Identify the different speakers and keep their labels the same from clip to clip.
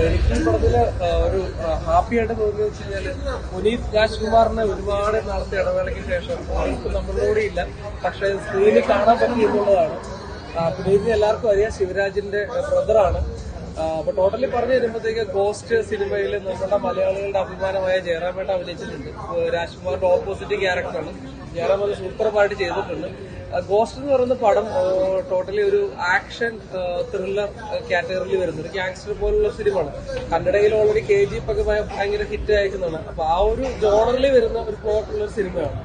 Speaker 1: എനിക്ക് ഈ പടത്തില് ആ, ഒരു ഹാപ്പി ആയിട്ട് തോന്നിയെന്ന് വെച്ച് കഴിഞ്ഞാല് പുനീത് രാജ്കുമാറിനെ ഒരുപാട് നാളത്തെ ഇടവേളയ്ക്ക് ശേഷം ഇപ്പൊ നമ്മളോടെ ഇല്ല പക്ഷെ സ്ക്രീനിൽ കാണാൻ പറ്റി എന്നുള്ളതാണ് ആ, പുനീതിനെ എല്ലാവർക്കും അറിയാം ശിവരാജിന്റെ ബ്രദറാണ് അപ്പൊ ടോട്ടലി പറഞ്ഞു തരുമ്പോഴത്തേക്ക് ഗോസ്റ്റ് സിനിമയിൽ നമ്മുടെ മലയാളികളുടെ അഭിമാനമായ ജയറാമേട്ട അഭിനയിച്ചിട്ടുണ്ട് ഇപ്പൊ രാജ്കുമാറിന്റെ ഓപ്പോസിറ്റ് ക്യാരക്ടറാണ് ജയറാം അത് സൂപ്പർമായിട്ട് ചെയ്തിട്ടുണ്ട് ഗോസ്റ്റ് എന്ന് പറയുന്ന പടം ടോട്ടലി ഒരു ആക്ഷൻ ത്രില്ലർ കാറ്റഗറിയിൽ വരുന്ന ഒരു ഗാങ്സ്റ്റർ പോലുള്ള സിനിമയാണ് കന്നഡയിൽ ഓൾറെഡി കെ ജി ഒക്കെ ഭയ- ഭയങ്കര ഹിറ്റ് അയക്കുന്നതാണ് അപ്പൊ ആ ഒരു ജോണറിൽ വരുന്ന ഒരു പ്ലോട്ടുള്ള ഒരു സിനിമയാണ്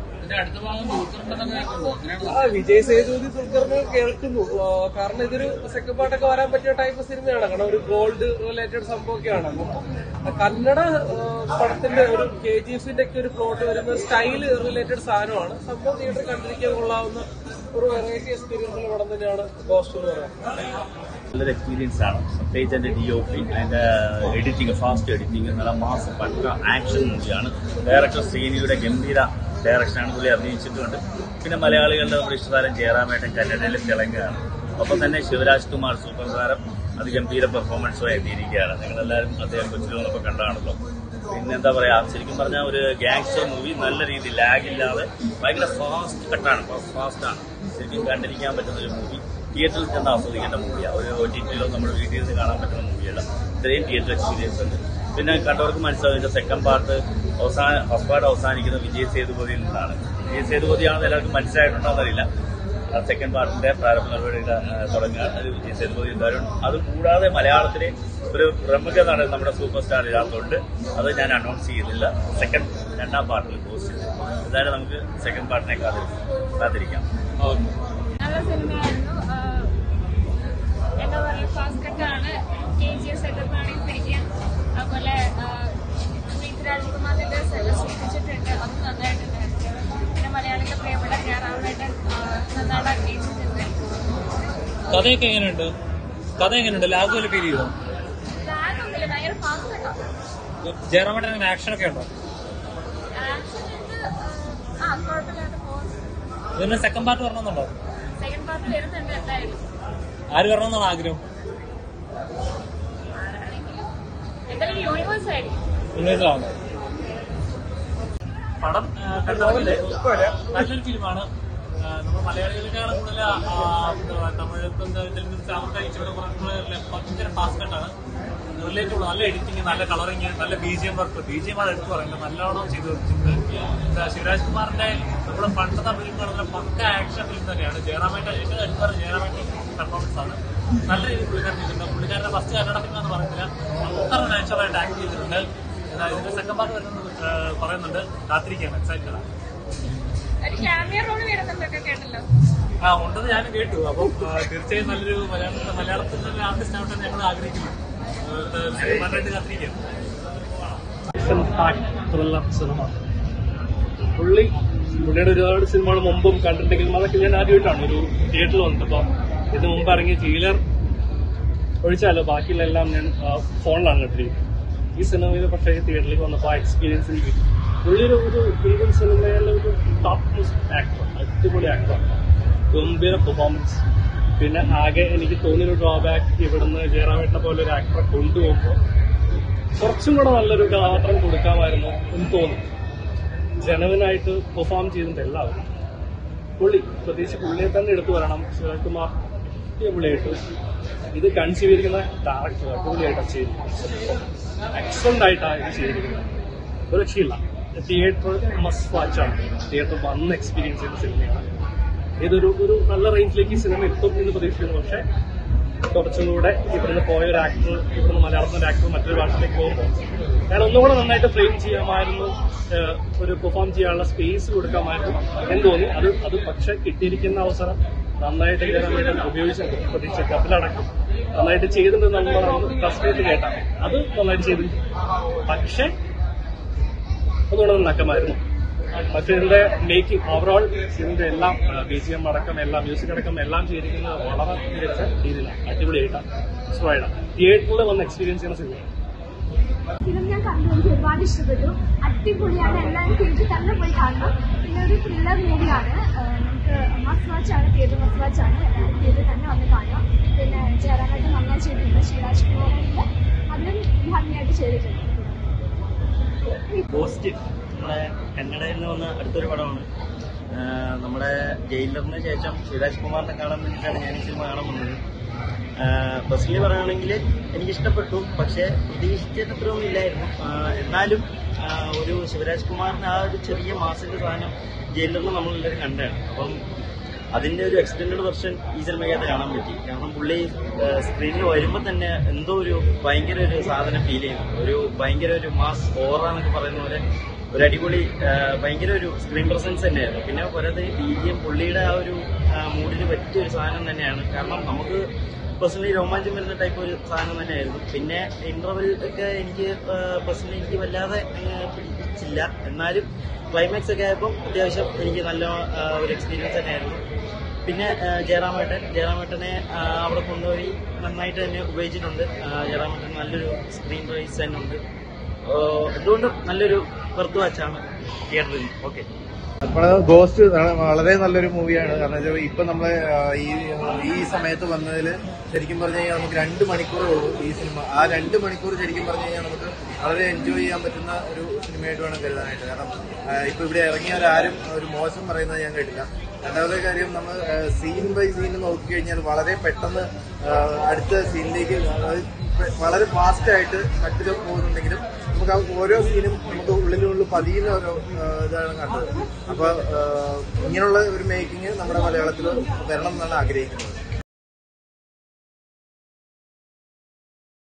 Speaker 1: ആ വിജയ് സേതുപതി ദുൽഖറിന് കേൾക്കുന്നു ആ, കാരണം ഇതൊരു സെക്കൻഡ് പാർട്ടൊക്കെ വരാൻ പറ്റിയ ടൈപ്പ് സിനിമയാണ് കാരണം ഒരു ഗോൾഡ് റിലേറ്റഡ് സംഭവമൊക്കെയാണ് അപ്പം കന്നഡ ആ, പടത്തിന്റെ ഒരു കെ ജി എഫിന്റെ ഒക്കെ ഒരു പ്ലോട്ട് വരുന്ന സ്റ്റൈൽ റിലേറ്റഡ് സാധനമാണ് സംഭവം തിയേറ്ററിൽ കണ്ടിരിക്കാൻ കൊള്ളാവുന്ന ഒരു വെറൈറ്റി എക്സ്പീരിയൻസ് പടം തന്നെയാണ് ഗോസ്റ്റ് എന്ന് പറയുന്നത്
Speaker 2: നല്ലൊരു എക്സ്പീരിയൻസ് ആണ് പ്രത്യേകിച്ച് അതിന്റെ ഡി ഒ പി അതിന്റെ എഡിറ്റിംഗ് ഫാസ്റ്റ് എഡിറ്റിംഗ് നല്ല മാസം പക്ക ആക്ഷൻ മൂവിയാണ് ഡയറക്ടർ ശ്രീനിയുടെ ഗംഭീര ഡയറക്ഷനാണ് പുള്ളി അഭിനയിച്ചിട്ടുണ്ട് പിന്നെ മലയാളികളുടെ നമ്മുടെ ഇഷ്ടതാരം ജയറാമേട്ടൻ കന്നഡയിലെ തെലങ്കാണ് ഒപ്പം തന്നെ ശിവരാജ് കുമാർ സൂപ്പർ താരം അതിഗംഭീര പെർഫോമൻസുമായി എത്തിയിരിക്കുകയാണ് നിങ്ങളെല്ലാവരും അദ്ദേഹം കൊച്ചിലൊന്നൊക്കെ കണ്ടാണല്ലോ പിന്നെ എന്താ പറയാ ശരിക്കും പറഞ്ഞാൽ ഒരു ഗാങ്സ്റ്റർ മൂവി നല്ല രീതിയിൽ ലാഗ് ഇല്ലാതെ ഭയങ്കര ഫാസ്റ്റ് കട്ടാണ് ഫാസ്റ്റ് ആണ് ശരിക്കും കണ്ടിരിക്കാൻ പറ്റുന്ന ഒരു മൂവി തിയേറ്ററിൽ ചെന്ന് ആസ്വദിക്കേണ്ട മൂവിയാണ് ഒരു ഒ ടി ടിയിലോ നമ്മുടെ വീട്ടിൽ നിന്ന് കാണാൻ പറ്റുന്ന മൂവിയല്ല ഇത്രയും തിയേറ്റർ എക്സ്പീരിയൻസ് ഉണ്ട് പിന്നെ കണ്ടവർക്ക് മനസ്സിലാവും ഇതിന്റെ സെക്കൻഡ് പാർട്ട് അവസാന ഫസ്റ്റ് പാർട്ട് അവസാനിക്കുന്ന വിജയ് സേതുപതിയിൽ നിന്നാണ് വിജയ് സേതുപതിയാണെന്ന് എല്ലാവർക്കും മനസ്സിലായിട്ടുണ്ടോന്നറിയില്ല സെക്കൻഡ് പാർട്ടിന്റെ പ്രാരംഭ നടപടികൾ തുടങ്ങുകയാണ് അത് വിജയ് സേതുപതി എന്തായാലും അത് കൂടാതെ മലയാളത്തിലെ ഒരു പ്രമുഖ നടൻ നമ്മുടെ സൂപ്പർ സ്റ്റാർ ഇല്ലാത്തതുകൊണ്ട് അത് ഞാൻ അനൗൺസ് ചെയ്യുന്നില്ല സെക്കൻഡ് രണ്ടാം പാർട്ടിൽ പോസ്റ്റ് ചെയ്തു എന്തായാലും നമുക്ക് സെക്കൻഡ് പാർട്ടിനെ കാത്തിരി- കാത്തിരിക്കാം
Speaker 3: നല്ല സിനിമയായിരുന്നു ആഹ് എന്താ പറയുക ഫാസ്റ്റ് കട്ടാണ് കെ ജി എസ് ഒക്കെ വേണമെങ്കിൽ പിടിക്കാം അതുപോലെ പുനീത് രാജ്കുമാറിന്റെ സൃഷ്ടിച്ചിട്ടുണ്ട് അത് നന്നായിട്ടുണ്ടായിരുന്നു പിന്നെ മലയാളികളുടെ പ്രിയപ്പെട്ട ജയറാമേട്ടൻ നന്നായിട്ട് അഭിനയിച്ചിട്ടുണ്ട്
Speaker 4: കഥയൊക്കെ എങ്ങനെയുണ്ട് കഥ എങ്ങനെയുണ്ട് ലാഗ് പോലെ ഫീൽ ചെയ്തോ
Speaker 3: ലാഗ് ഒന്നുമില്ല ഭയങ്കര ഫാസ്റ്റ് കട്ടാണ്
Speaker 4: ജയറാമേട്ടൻ അങ്ങനെ ആക്ഷൻ ഒക്കെ ഉണ്ടോ
Speaker 3: ആക്ഷൻ ഉണ്ട് ആഹ് ആ കുഴപ്പമില്ലാതെ പോകുന്നു
Speaker 4: ഇതിന് സെക്കൻഡ് പാർട്ട് വരണമെന്നുണ്ടോ
Speaker 3: സെക്കൻഡ് പാർട്ട് വരുന്നുണ്ട് എന്തായാലും
Speaker 4: ആര് വരണമെന്നാണ് ആഗ്രഹം
Speaker 3: ആരാണെങ്കിലും എന്തായാലും യൂണിവേഴ്സ് ആയിരിക്കും
Speaker 4: ഉന്നയിച്ചതാണ് പടം ആ, കണ്ടതുപോലെ നല്ലൊരു ഫിലിമാണ് നമ്മൾ മലയാളികളെക്കാളും കൂടുതൽ ആ, ആ, തമിഴ് തെലുങ്ക് അവർക്ക് ഇച്ചിരി ഭയങ്കര ഫാസ്റ്റ് കട്ടാണ് റിലേറ്റബിൾ നല്ല എഡിറ്റിംഗ് നല്ല കളറിങ് നല്ല B G M work B G M ആണ് എടുത്തു പറയുന്നത് നല്ലോണം ചെയ്തു വെച്ചിട്ടുണ്ട് എന്താ ശിവരാജ് കുമാറിന്റെ നമ്മുടെ പണ്ടത്തെ ഫിലിം കാണുന്ന പക്ക ആക്ഷൻ ഫിലിം തന്നെയാണ് ജയറാമേട്ട ഏറ്റവും എടുത്തു പറഞ്ഞ ജയറാമേട്ട പെർഫോമൻസ് ആണ് നല്ല രീതിയിൽ പുള്ളിക്കാരൻ ചെയ്തിട്ടുണ്ട് പുള്ളിക്കാരന്റെ ഫസ്റ്റ് കന്നഡ ഫിലിം എന്ന് പറയുന്നില്ല അത്ര നാച്ചുറലായിട്ട് ആക്ട് ചെയ്തിട്ടുണ്ട് എന്നാ ഇതിന്റെ സെക്കൻഡ് പാർട്ട് വരുന്നത് ഏഹ്, പറയുന്നുണ്ട് കാത്തിരിക്കുകയാണ് എക്സൈറ്റഡ് ആണ്
Speaker 3: ഒരു ക്യാമിയ റോൾ വരുന്നുണ്ടൊക്കെ കേട്ടല്ലോ
Speaker 4: ആ ഉണ്ടെന്ന് ഞാൻ കേട്ടു അപ്പം ആ, തീർച്ചയായും നല്ലൊരു മലയാളത്തിൽ മലയാളത്തിൽ തന്നെ ആർട്ടിസ്റ്റ് ആവട്ടെ എന്ന് ഞങ്ങൾ ആഗ്രഹിക്കുന്നു നന്നായിട്ട് കാത്തിരിക്കുകയാണ്
Speaker 1: ത്രില്ലർ സിനിമ പുള്ളി പുള്ളിയുടെ ഒരുപാട് സിനിമകൾ മുമ്പും കണ്ടിട്ടുണ്ടെങ്കിലും അതൊക്കെ ഞാൻ ആദ്യമായിട്ടാണ് ഒരു തിയേറ്ററിൽ വന്നത് അപ്പം ഇതിന് മുമ്പ് ഇറങ്ങിയ ജയിലർ ഒഴിച്ചാലോ ബാക്കിയുള്ള എല്ലാം ഞാൻ ആ, ഫോണിലാണ് കണ്ടിരിക്കുന്നത് ഈ സിനിമയിൽ പക്ഷേ തിയേറ്ററിലേക്ക് വന്നപ്പോൾ ആ എക്സ്പീരിയൻസ് എനിക്ക് കിട്ടി. പുള്ളി ഒരു ഒരു ഇന്ത്യൻ സിനിമയിലെ ഒരു ടോപ്പ് ആക്ടർ അടിപൊളി ആക്ടർ ഗംഭീര പെർഫോമൻസ് പിന്നെ ആകെ എനിക്ക് തോന്നിയൊരു ഡ്രോബാക്ക് ഇവിടുന്ന് ജയറാമേട്ടനെ പോലെ ഒരു ആക്ടറെ കൊണ്ടുപോകുമ്പോൾ കുറച്ചും കൂടെ നല്ലൊരു കഥാപാത്രം കൊടുക്കാമായിരുന്നു എന്ന് തോന്നി ജനവനായിട്ട് പെർഫോം ചെയ്തിട്ടുണ്ട് എല്ലാവരും പുള്ളി പ്രത്യേകിച്ച് പുള്ളിയെ തന്നെ എടുത്തു വരണം ശിവകുമാർ അടിപൊളിയായിട്ട് ഇത് കൺസീവ് ചെയ്തിരിക്കുന്ന ഡയറക്ടർ അടിപൊളിയായിട്ടാണ് ചെയ്തിരിക്കുന്നത് എക്സലന്റ് ആയിട്ടാണ് ഇത് ചെയ്തിരിക്കുന്നത് ഒരു രക്ഷയില്ല തിയേറ്റർ മസ്റ്റ് വാച്ചാണ് തിയേറ്റർ വന്ന് എക്സ്പീരിയൻസ് ചെയ്യുന്ന സിനിമയാണ് ഇതൊരു ഒരു നല്ല റേഞ്ചിലേക്ക് ഈ സിനിമ എത്തും എന്ന് പ്രതീക്ഷിക്കുന്നു പക്ഷേ കുറച്ചും കൂടെ ഇവിടുന്ന് പോയ ഒരു ആക്ടർ ഇവിടുന്ന് മലയാളത്തിലെ ഒരു ആക്ടർ മറ്റൊരു ഭാഷയിലേക്ക് പോകുമ്പോൾ ഞാൻ ഒന്നുകൂടെ നന്നായിട്ട് ഫ്രെയിം ചെയ്യാമായിരുന്നു ഏഹ് ഒരു പെർഫോം ചെയ്യാനുള്ള സ്പേസ് കൊടുക്കാമായിരുന്നു എന്ന് തോന്നി അത് അത് പക്ഷെ കിട്ടിയിരിക്കുന്ന അവസരം നന്നായിട്ട് കയറാൻ വേണ്ടി ഉപയോഗിച്ചിട്ടുണ്ട് പ്രതീക്ഷ കപ്പിലടക്കം നന്നായിട്ട് ചെയ്തിട്ടുണ്ട് നമ്മൾ ഫസ്റ്റ് കേട്ടാ അത് നന്നായിട്ട് ചെയ്തിട്ടുണ്ട് പക്ഷെ ഒന്നുകൂടെ നന്നാക്കമായിരുന്നു പക്ഷെ ഇതിന്റെ മേക്കിംഗ് ഓവറോൾ ഇതിന്റെ എല്ലാം ബി ജി എം അടക്കം എല്ലാം മ്യൂസിക് അടക്കം എല്ലാം ചെയ്തിരിക്കുന്നത് വളരെ മികച്ച രീതിയിലാണ് അടിപൊളിയായിട്ടാണ് ഇഷ്ടമായിട്ടാണ് തിയേറ്ററിൽ വന്ന് എക്സ്പീരിയൻസ് ചെയ്യുന്ന സിനിമ
Speaker 5: ഫിലിം ഞാൻ കണ്ടു എനിക്ക് ഒരുപാട് ഇഷ്ടപ്പെട്ടു അടിപൊളിയാണ് എല്ലാവരും തിയേറ്ററിൽ തന്നെ പോയി കാണണം പിന്നെ ഒരു ത്രില്ലർ മൂവിയാണ് നമുക്ക് മസ്റ്റ് വാച്ച് ആണ് തിയേറ്റർ മസ്റ്റ് വാച്ച് ആണ് എല്ലാവരും തിയേറ്ററിൽ തന്നെ വന്ന് കാണാം പിന്നെ ജയറാമായിട്ട് നന്നായി ചെയ്തിട്ടുണ്ട് ശിവരാജ് കുമാറിന്റെ അതിലും ചെയ്തിട്ടുണ്ട്
Speaker 2: പോസ്റ്റ് നമ്മുടെ കന്നഡയിൽ നിന്ന് വന്ന അടുത്തൊരു പടമാണ് ആ, നമ്മുടെ ജയിലറിന് ശേഷം ശിവരാജ് കുമാറിനെ കാണാൻ വേണ്ടിയിട്ടാണ് ഞാൻ ഈ സിനിമ കാണാൻ വന്നത് പേഴ്സണലി പറയുകയാണെങ്കിൽ എനിക്ക് ഇഷ്ടപ്പെട്ടു പക്ഷേ പ്രതീക്ഷിച്ചത് അത്രയൊന്നും ഇല്ലായിരുന്നു ആ, എന്നാലും ആ, ഒരു ശിവരാജ് കുമാറിന് ആ ഒരു ചെറിയ മാസിന്റെ സാധനം ജയിലറിന് നമ്മളെല്ലാവരും കണ്ടതാണ് അപ്പം അതിന്റെ ഒരു എക്സ്റ്റൻഡഡ് വെർഷൻ ഈ സിനിമയ്ക്കകത്ത് കാണാൻ പറ്റി കാരണം പുള്ളി സ്ക്രീനിൽ വരുമ്പോൾ തന്നെ എന്തോ ഒരു ഭയങ്കര ഒരു സാധനം ഫീൽ ചെയ്യുന്നു ഒരു ഭയങ്കര ഒരു മാസ് ഓറ എന്നൊക്കെ പറയുന്ന പോലെ ഒരു അടിപൊളി ആ, ഭയങ്കര ഒരു സ്ക്രീൻ പ്രസൻസ് തന്നെയായിരുന്നു പിന്നെ പോരാതെ ബി ജി എം പുള്ളിയുടെ ആ ഒരു മൂഡിന് പറ്റിയ ഒരു സാധനം തന്നെയാണ് കാരണം നമുക്ക് പേഴ്സണലി രോമാഞ്ചം വരുന്ന ടൈപ്പ് ഒരു സാധനം തന്നെയായിരുന്നു പിന്നെ ഇന്റർവെൽ ഒക്കെ എനിക്ക് പേഴ്സണലി എനിക്ക് വല്ലാതെ അങ്ങ് പിടിച്ചില്ല എന്നാലും ക്ലൈമാക്സ് ഒക്കെ ആയപ്പോൾ അത്യാവശ്യം എനിക്ക് നല്ല ആ, ഒരു എക്സ്പീരിയൻസ് തന്നെയായിരുന്നു പിന്നെ ആ, ജയറാമേട്ടൻ ജയറാമേട്ടനെ ആ, അവിടെ കൊണ്ടുപോയി നന്നായിട്ട് തന്നെ ഉപയോഗിച്ചിട്ടുണ്ട് ആ, ജയറാമേട്ടൻ നല്ലൊരു സ്ക്രീൻ പ്രൈസ് തന്നെ ഉണ്ട് ആ, എന്തുകൊണ്ടും നല്ലൊരു വെറുത്ത് വാച്ചാണ് തിയേറ്ററിൽ ഓക്കെ
Speaker 6: അപ്പോൾ ഗോസ്റ്റ് വളരെ നല്ലൊരു മൂവിയാണ് കാരണം വെച്ചാൽ ഇപ്പൊ നമ്മള് ആ, ഈ ഈ സമയത്ത് വന്നതിൽ ശരിക്കും പറഞ്ഞു കഴിഞ്ഞാൽ നമുക്ക് രണ്ട് മണിക്കൂറേ ഉള്ളൂ ഈ സിനിമ ആ രണ്ട് മണിക്കൂർ ശരിക്കും പറഞ്ഞു കഴിഞ്ഞാൽ നമുക്ക് വളരെ എൻജോയ് ചെയ്യാൻ പറ്റുന്ന ഒരു സിനിമയായിട്ട് വേണം കരുതാനായിട്ട് കാരണം ആ, ഇപ്പൊ ഇവിടെ ഇറങ്ങിയവരാരും ഒരു മോശം പറയുന്നത് ഞാൻ കേട്ടില്ല രണ്ടാമത്തെ കാര്യം നമ്മൾ സീൻ ബൈ സീൻ നോക്കിക്കഴിഞ്ഞാൽ വളരെ പെട്ടെന്ന് ആ, അടുത്ത സീനിലേക്ക് അതായത് വളരെ ഫാസ്റ്റ് ആയിട്ട് മറ്റൊരു പോകുന്നുണ്ടെങ്കിലും നമുക്ക് ആ ഓരോ സീനും നമുക്ക് ഉള്ളിലുള്ളിൽ പതിയുന്ന ഓരോ ആ, ഇതാണ് കണ്ടത് അപ്പൊ ആ, ഇങ്ങനെയുള്ള ഒരു മേക്കിംഗ് നമ്മുടെ മലയാളത്തിൽ വരണം എന്നാണ് ആഗ്രഹിക്കുന്നത്